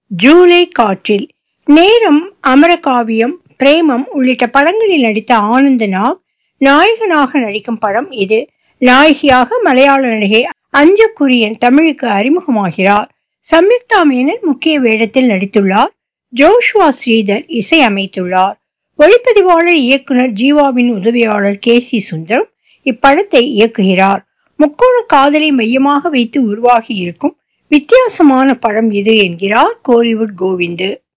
ஜூலை காற்றில் நேரம் அமரகாவியம் பிரேமம் உள்ளிட்ட படங்களில் நடித்த ஆனந்த நாக் நாயகனாக நடிக்கும் படம் இது நாயகியாக மலையாள நடிகை அஞ்சு குரியன் தமிழுக்கு அறிமுகமாகிறார் சம்யுக்தா மேனன் முக்கிய வேடத்தில் நடித்துள்ளார் ஜோஷ்வா ஸ்ரீதர் இசை அமைத்துள்ளார் ஒளிப்பதிவாளர் இயக்குனர் ஜீவாவின் உதவியாளர் கே சி சுந்தரம் இப்படத்தை இயக்குகிறார் முக்கோண காதலை மையமாக வைத்து உருவாகி இருக்கும் வித்தியாசமான படம் இது என்கிறார் கோலிவுட் கோவிந்து